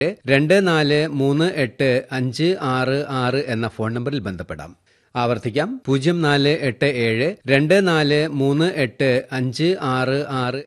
രണ്ട് നാല് മൂന്ന് എട്ട് അഞ്ച് ആറ് ആറ് എന്ന ഫോൺ നമ്പറിൽ ബന്ധപ്പെടാം ആവർത്തിക്കാം പൂജ്യം നാല് എട്ട് ഏഴ് രണ്ട് നാല് മൂന്ന് എട്ട് അഞ്ച് ആറ് ആറ്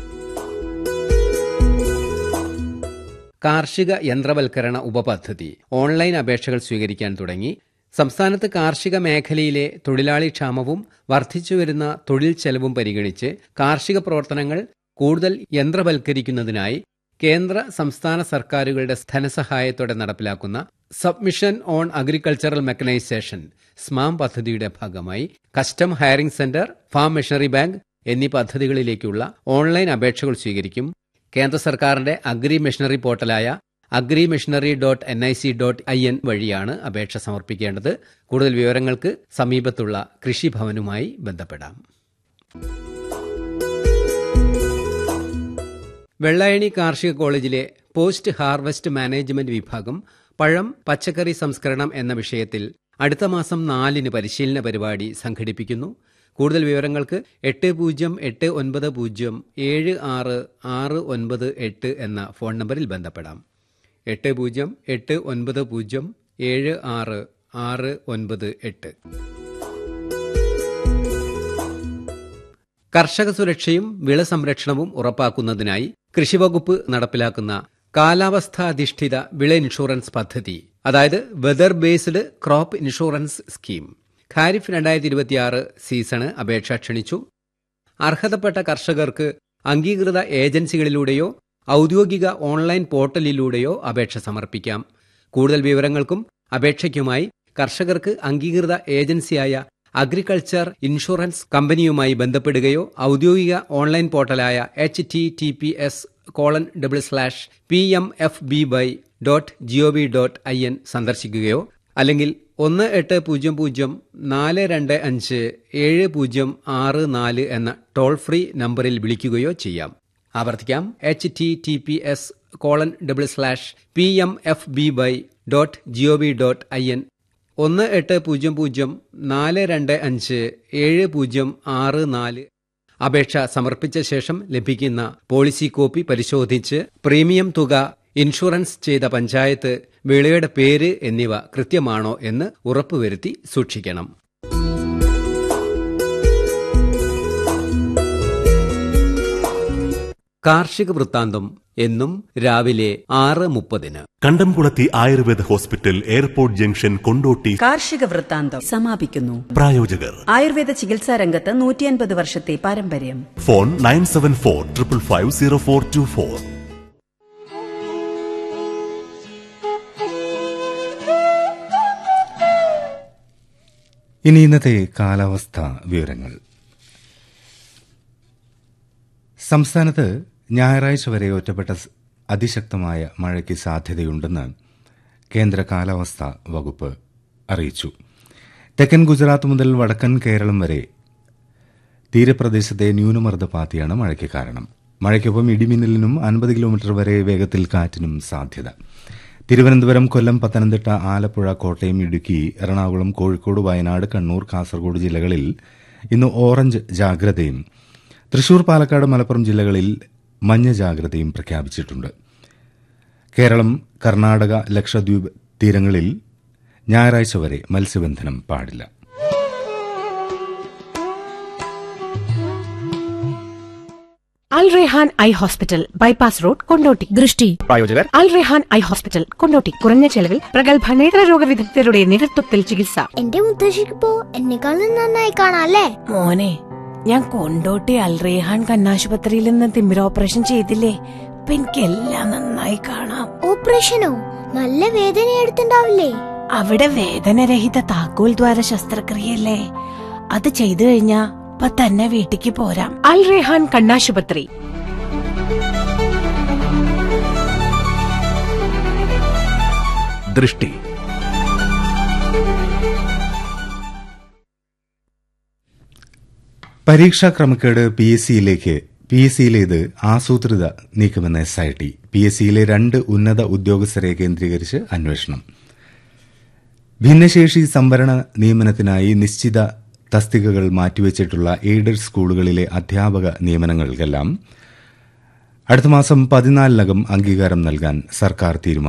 കാർഷിക യന്ത്രവൽക്കരണ ഉപപദ്ധതി ഓൺലൈൻ അപേക്ഷകൾ സ്വീകരിക്കാൻ തുടങ്ങി സംസ്ഥാനത്ത് കാർഷിക മേഖലയിലെ തൊഴിലാളി ക്ഷാമവും വർദ്ധിച്ചുവരുന്ന തൊഴിൽ ചെലവും പരിഗണിച്ച് കാർഷിക പ്രവർത്തനങ്ങൾ കൂടുതൽ യന്ത്രവൽക്കരിക്കുന്നതിനായി കേന്ദ്ര സംസ്ഥാന സർക്കാരുകളുടെ ധനസഹായത്തോടെ നടപ്പിലാക്കുന്ന submission on agricultural mechanisation SMAM പദ്ധതിയുടെ ഭാഗമായി custom hiring centre farm machinery bank എന്നീ പദ്ധതികളിലേക്കുള്ള ഓൺലൈൻ അപേക്ഷകൾ സ്വീകരിക്കും കേന്ദ്ര സർക്കാരിന്റെ അഗ്രി മെഷീനറി പോർട്ടലായ agri machinery dot N I C dot I N വഴിയാണ് അപേക്ഷ സമർപ്പിക്കേണ്ടത് കൂടുതൽ വിവരങ്ങൾക്ക് സമീപത്തുള്ള കൃഷിഭവനുമായി ബന്ധപ്പെടാം വെള്ളായണി കാർഷിക കോളേജിലെ പോസ്റ്റ് ഹാർവസ്റ്റ് മാനേജ്മെന്റ് വിഭാഗം പഴം പച്ചക്കറി സംസ്കരണം എന്ന വിഷയത്തിൽ അടുത്ത മാസം നാലിന് പരിശീലന പരിപാടി സംഘടിപ്പിക്കുന്നു കൂടുതൽ വിവരങ്ങൾക്ക് എട്ട് പൂജ്യം എട്ട് ഒൻപത് പൂജ്യം ഏഴ് ആറ് ആറ് ഒൻപത് എട്ട് എന്ന ഫോൺ നമ്പറിൽ ബന്ധപ്പെടാം എട്ട് പൂജ്യം എട്ട് ഒൻപത് പൂജ്യം ഏഴ് ആറ് ആറ് ഒൻപത് എട്ട് കർഷക സുരക്ഷയും വിള സംരക്ഷണവും ഉറപ്പാക്കുന്നതിനായി കൃഷിവകുപ്പ് നടപ്പിലാക്കുന്ന കാലാവസ്ഥാധിഷ്ഠിത വിള ഇൻഷുറൻസ് പദ്ധതി അതായത് weather based crop insurance scheme kharif രണ്ടായിരത്തി ഇരുപത്തിയാറ് സീസണ് അപേക്ഷ ക്ഷണിച്ചു അർഹതപ്പെട്ട കർഷകർക്ക് അംഗീകൃത ഏജൻസികളിലൂടെയോ ഔദ്യോഗിക ഓൺലൈൻ പോർട്ടലിലൂടെയോ അപേക്ഷ സമർപ്പിക്കാം കൂടുതൽ വിവരങ്ങൾക്കും അപേക്ഷയ്ക്കുമായി കർഷകർക്ക് അംഗീകൃത ഏജൻസിയായ അഗ്രികൾച്ചർ ഇൻഷുറൻസ് കമ്പനിയുമായി ബന്ധപ്പെടുകയോ ഔദ്യോഗിക ഓൺലൈൻ പോർട്ടലായ H T T P S colon double slash P M F B Y dot G O V dot I N സന്ദർശിക്കുകയോ അല്ലെങ്കിൽ ഒന്ന് എട്ട് പൂജ്യം പൂജ്യം നാല് രണ്ട് അഞ്ച് ഏഴ് പൂജ്യം ആറ് നാല് എന്ന ടോൾ ഫ്രീ നമ്പറിൽ വിളിക്കുകയോ ചെയ്യാം ആവർത്തിക്കാം H T T P S colon double slash P M F B Y dot G O V dot I N ഒന്ന് എട്ട് പൂജ്യം പൂജ്യം നാല് രണ്ട് അഞ്ച് ഏഴ് പൂജ്യം ആറ് നാല് അപേക്ഷ സമർപ്പിച്ച ശേഷം ലഭിക്കുന്ന പോളിസി കോപ്പി പരിശോധിച്ച് പ്രീമിയം തുക ഇൻഷുറൻസ് ചെയ്ത പഞ്ചായത്ത് വിളയുടെ പേര് എന്നിവ കൃത്യമാണോ എന്ന് ഉറപ്പുവരുത്തി സൂക്ഷിക്കണം കാർഷിക വൃത്താന്തം എന്നും രാവിലെ ആറ് മുപ്പതിന് Kandamkulathi Ayurveda hospital airport junction Kondotty കാർഷിക വൃത്താന്തം സമാപിക്കുന്നു പ്രായോജകർ ആയുർവേദ ചികിത്സാ രംഗത്ത് നൂറ്റിയൻപത് വർഷത്തെ പാരമ്പര്യം phone nine seven four triple five zero four two four ഇനി ഇന്നത്തെ കാലാവസ്ഥ വിവരങ്ങൾ സംസ്ഥാനത്ത് ഞായറാഴ്ച വരെ ഒറ്റപ്പെട്ട സ് അതിശക്തമായ മഴയ്ക്ക് സാധ്യതയുണ്ടെന്ന് കേന്ദ്ര കാലാവസ്ഥാ വകുപ്പ് അറിയിച്ചു തെക്കൻ ഗുജറാത്ത് മുതൽ വടക്കൻ കേരളം വരെ തീരപ്രദേശത്തെ ന്യൂനമർദ്ദപാത്തിയാണ് മഴയ്ക്ക് കാരണം മഴയ്ക്കൊപ്പം ഇടിമിന്നലിനും അൻപത് കിലോമീറ്റർ വരെ വേഗത്തിൽ കാറ്റിനും സാധ്യത തിരുവനന്തപുരം കൊല്ലം പത്തനംതിട്ട ആലപ്പുഴ കോട്ടയം ഇടുക്കി എറണാകുളം കോഴിക്കോട് വയനാട് കണ്ണൂർ കാസർഗോഡ് ജില്ലകളിൽ ഇന്ന് ഓറഞ്ച് ജാഗ്രതയും തൃശൂർ പാലക്കാട് മലപ്പുറം ജില്ലകളിൽ മഞ്ഞ ജാഗ്രതയും പ്രഖ്യാപിച്ചിട്ടുണ്ട് കേരളം കർണാടക ലക്ഷദ്വീപ് തീരങ്ങളിൽ ഞായറാഴ്ച വരെ മത്സ്യബന്ധനം പാടില്ല Al Rehan eye hospital bypass road Kondotty ദൃഷ്ടി പ്രായോജകർ അൽ റെഹാൻ ഐ ഹോസ്പിറ്റൽ കൊണ്ടോട്ടി കുറഞ്ഞ ചെലവിൽ പ്രഗത്ഭ നേത്രരോഗ വിദഗ്ധരുടെ നേതൃത്വത്തിൽ ചികിത്സ എന്റെ മുത്തശ്ശിക്കിപ്പോ എന്നെക്കാളും നന്നായി കാണാല്ലേ മോനെ ഞാൻ കൊണ്ടോട്ടി അൽറേഹാൻ കണ്ണാശുപത്രിയിൽ നിന്ന് തിമിര ഓപ്പറേഷൻ ചെയ്തില്ലേ ഇപ്പൊ എനിക്കെല്ലാം നന്നായി കാണാം ഓപ്പറേഷനോ നല്ല വേദന എടുത്തിണ്ടാവില്ലേ അവിടെ വേദനരഹിത താക്കോൽ ദ്വാര ശസ്ത്രക്രിയല്ലേ അത് ചെയ്തു കഴിഞ്ഞാ ഇപ്പൊ തന്നെ വീട്ടിക്ക് പോരാം അൽ റെഹാൻ കണ്ണാശുപത്രി ദൃഷ്ടി പരീക്ഷാ ക്രമക്കേട് പി എസ് സിയിലേക്ക് പി എസ് സിയിലേത് ആസൂത്രിത നീക്കമെന്ന S I T P S സിയിലെ രണ്ട് ഉന്നത ഉദ്യോഗസ്ഥരെ കേന്ദ്രീകരിച്ച് അന്വേഷണം ഭിന്നശേഷി സംവരണ നിയമനത്തിനായി നിശ്ചിത തസ്തികകൾ മാറ്റിവെച്ചിട്ടുള്ള എയ്ഡഡ് സ്കൂളുകളിലെ അധ്യാപക നിയമനങ്ങൾക്കെല്ലാം അടുത്ത മാസം പതിനാലിനകം അംഗീകാരം നൽകാൻ സർക്കാർ തീരുമാനം